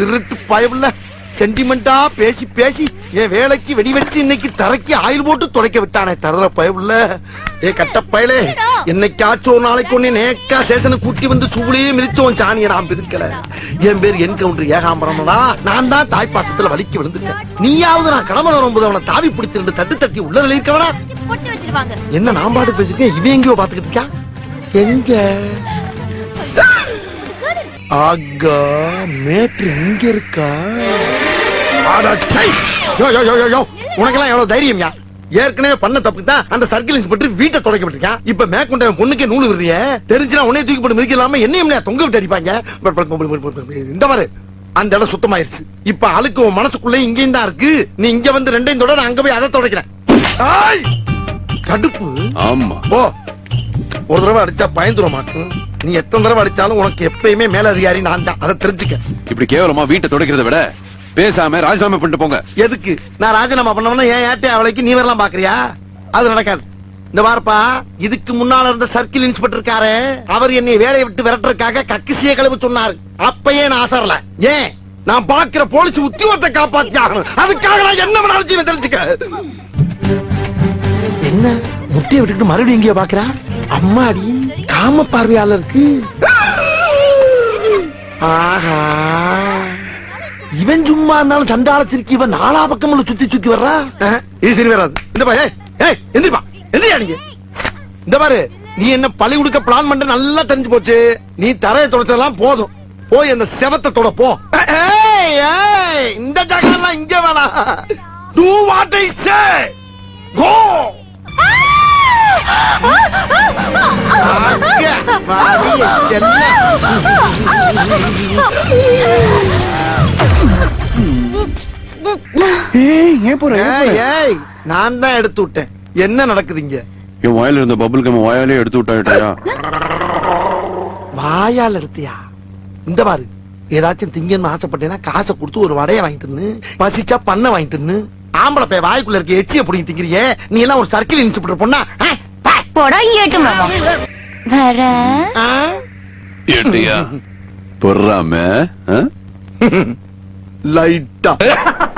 திருட்டு பயவுல சென்டிமெண்டா பேசி பேசி என் வேலைக்கு வெடி வச்சு இன்னைக்கு தரைக்கு ஆயில் போட்டு துடைக்க விட்டானே தரல பயவுல ஏ கட்ட பயலே என்னைக்காச்சும் ஒரு நாளைக்கு ஒண்ணு நேக்கா சேசனை கூட்டி வந்து சூளையே மிதிச்சோம் சாணியை நான் பிதுக்கல என் பேர் என் கவுண்டர் ஏகாம்பரம்டா நான் தான் தாய்ப்பாசத்துல வலிக்கு விழுந்துட்டேன் நீயாவது நான் கடமை வரும்போது அவனை தாவி பிடிச்சு ரெண்டு தட்டு தட்டி உள்ளதுல இருக்கவனா பொட்டு வச்சிருவாங்க என்ன நான் பாட்டு பேசிருக்கேன் இவன் எங்கேயோ பாத்துக்கிட்டு இருக்கா எங்க ஆகா மேட்ரு இங்க இருக்கா அட சை! யோ யோ யோ யோ யோ உனக்கெல்லாம் எவ்வளவு தைரியம்யா ஏற்கனவே பண்ண தப்புக்கு தான் அந்த சர்க்கிள் இன்ஸ்பெக்டர் வீட்டை தொடக்க விட்டுருக்கான் இப்ப மேற்கொண்ட பொண்ணுக்கே நூலு விடுறிய தெரிஞ்சுனா உன்னைய தூக்கி போட்டு மிதிக்க இல்லாம என்னையும் இல்லையா தொங்க விட்டு அடிப்பாங்க ப- ப- ப- ப- ப- ப- இந்த மாதிரி அந்த இடம் சுத்தமாயிருச்சு இப்ப அழுக்கு உன் மனசுக்குள்ள இங்கேயும் தான் இருக்கு நீ இங்க வந்து ரெண்டையும் தொட நான் அங்க போய் அதை தொடக்கிறேன் ஆய்! கடுப்பு ஆமா போ ஒரு தடவை அடிச்சா பயந்துருமா நீ எத்தனை தடவை அடிச்சாலும் உனக்கு எப்பயுமே மேல அதிகாரி நான் தான் அதை தெரிஞ்சுக்க இப்படி கேவலமா வீட்டை துடைக்கிறத விட பேசாம ராஜினாமா பண்ணிட்டு போங்க எதுக்கு நான் ராஜினாமா பண்ணவன ஏன் ஏட்டே அவளைக்கு நீ வரலாம் பாக்குறியா அது நடக்காது இந்த வாரப்பா இதுக்கு முன்னால இருந்த சர்க்கிள் இன்ஸ்பெக்டர் இருக்காரு அவர் என்னை வேலையை விட்டு விரட்டுறதுக்காக கக்கிசிய கழுவு சொன்னாரு அப்பயே நான் அசரல ஏன் நான் பாக்குற போலீஸ் உத்தியோகத்தை காப்பாத்தி ஆகணும் அதுக்காக நான் என்ன வேணாலும் செய்வேன் தெரிஞ்சுக்க என்ன முட்டையை விட்டுட்டு மறுபடியும் எங்கேயோ பாக்குறா அம்மாடி காம பார்வையாளருக்கு ஆஹா இவன் சும்மா இருந்தாலும் சண்டாளத்திற்கு இவன் நாலா பக்கமும் சுத்தி சுத்தி வர்றா அஹ், இது சரி வராது இந்த பா ஏய் ஏய் எந்திரிப்பா எந்திரியா நீங்க இந்த பாரு நீ என்ன பழி கொடுக்க பிளான் பண்ற நல்லா தெரிஞ்சு போச்சு நீ தரையை தொடச்சதெல்லாம் போதும் போய் அந்த செவத்தை தொட போ ஏய், ஏய், இந்த ஜகலாம் இங்க வேணாம் டூ வாட் ஐ சே கோ ஏய், ஏய், நான் தான் எடுத்து விட்டேன் என்ன நடக்குது இங்க என் வாயில இருந்த பபுள் கம் வாயாலே எடுத்து விட்டாயிட்டயா வாயால் எடுத்தியா இந்த பாரு ஏதாச்சும் திங்கன்னு ஆசைப்பட்டேன்னா காசை கொடுத்து ஒரு வடைய வாங்கி தின்னு பசிச்சா பண்ண வாங்கி தின்னு ஆம்பளை பைய வாய்க்குள்ள இருக்க எச்சிய புடிங்கி திங்கிறியே நீ எல்லாம் ஒரு சர்க்கிள் இன்ஸ்பெக்டர் பொண்ணா ஆ? பா. போடா ஏட்டு மாமா வர ஆ? எட்டியா பொறாம லைட்டா